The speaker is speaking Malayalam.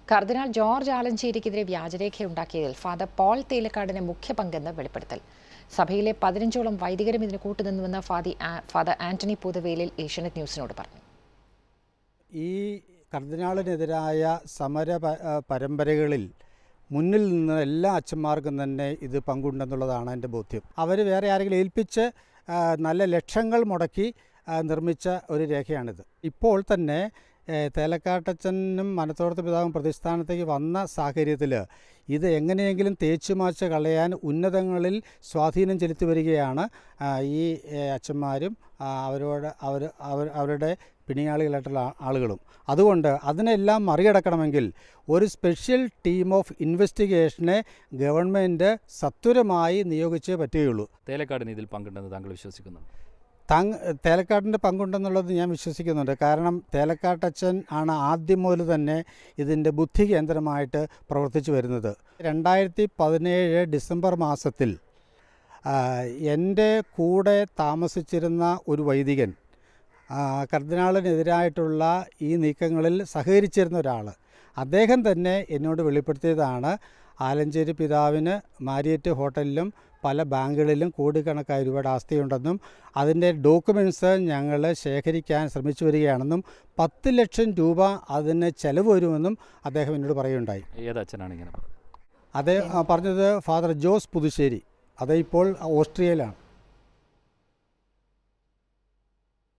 കർദിനാൾ ജോർജ് ആലഞ്ചേരിക്കെതിരെ വ്യാജരേഖയുണ്ടാക്കിയതിൽ ഫാദർ പോൾ തേലക്കാടിന് മുഖ്യ പങ്കെന്ന് വെളിപ്പെടുത്തൽ സഭയിലെ പതിനഞ്ചോളം വൈദികരും ഇതിന് കൂട്ടുനിന്നുവെന്ന് ഫാദി ആ- ഫാദർ ആന്റണി പൂതവേലിൽ ഏഷ്യാനെറ്റ് ന്യൂസിനോട് പറഞ്ഞു ഈ കർദിനാളിനെതിരായ സമര പ- ആ, പരമ്പരകളിൽ മുന്നിൽ നിന്ന് എല്ലാ അച്ഛന്മാർക്കും തന്നെ ഇത് പങ്കുണ്ടെന്നുള്ളതാണ് എൻ്റെ ബോധ്യം അവർ വേറെ ആരെങ്കിലും ഏൽപ്പിച്ച് ആ, നല്ല ലക്ഷങ്ങൾ മുടക്കി ആ, നിർമ്മിച്ച ഒരു രേഖയാണിത് ഇപ്പോൾ തന്നെ ഏ, തേലക്കാട്ടച്ചനും മനത്തോടത്ത് പിതാവും പ്രതിസ്ഥാനത്തേക്ക് വന്ന സാഹചര്യത്തിൽ ഇത് എങ്ങനെയെങ്കിലും തേച്ചു മാച്ച് കളയാൻ ഉന്നതങ്ങളിൽ സ്വാധീനം ചെലുത്തി വരികയാണ് ആ, ഈ ഏ, അച്ഛന്മാരും ആ, അവരോട് അവർ അവർ അവരുടെ പിണിയാളികളായിട്ടുള്ള ആ- ആളുകളും അതുകൊണ്ട് അതിനെല്ലാം മറികടക്കണമെങ്കിൽ ഒരു സ്പെഷ്യൽ ടീം ഓഫ് ഇൻവെസ്റ്റിഗേഷനെ ഗവൺമെൻറ് സത്വരമായി നിയോഗിച്ചേ പറ്റുകയുള്ളൂ തേലക്കാടിന് ഇതിൽ പങ്കുണ്ടെന്ന് താങ്കൾ വിശ്വസിക്കുന്നുണ്ട് തങ് തേലക്കാടിൻ്റെ പങ്കുണ്ടെന്നുള്ളത് ഞാൻ വിശ്വസിക്കുന്നുണ്ട് കാരണം തേലക്കാട്ടച്ചൻ ആണ് ആദ്യം മുതൽ തന്നെ ഇതിൻ്റെ ബുദ്ധി കേന്ദ്രമായിട്ട് പ്രവർത്തിച്ചു വരുന്നത് രണ്ടായിരത്തി പതിനേഴ് ഡിസംബർ മാസത്തിൽ ആ, എൻ്റെ കൂടെ താമസിച്ചിരുന്ന ഒരു വൈദികൻ ആ, കർദിനാളിനെതിരായിട്ടുള്ള ഈ നീക്കങ്ങളിൽ സഹകരിച്ചിരുന്ന ഒരാൾ അദ്ദേഹം തന്നെ എന്നോട് വെളിപ്പെടുത്തിയതാണ് ആലഞ്ചേരി പിതാവിന് മാരിയറ്റ് ഹോട്ടലിലും പല ബാങ്കുകളിലും കോടിക്കണക്കായ രൂപയുടെ ആസ്തിയുണ്ടെന്നും അതിൻ്റെ ഡോക്യുമെൻറ്റ്സ് ഞങ്ങൾ ശേഖരിക്കാൻ ശ്രമിച്ചു വരികയാണെന്നും പത്ത് ലക്ഷം രൂപ അതിന് ചെലവ് വരുമെന്നും അദ്ദേഹം എന്നോട് പറയുകയുണ്ടായി ഏത് അച്ഛനാണ് ഇങ്ങനെ പറഞ്ഞത് അത് പറഞ്ഞത് ഫാദർ ജോസ് പുതുശ്ശേരി അത് ഇപ്പോൾ ഓസ്ട്രിയയിലാണ്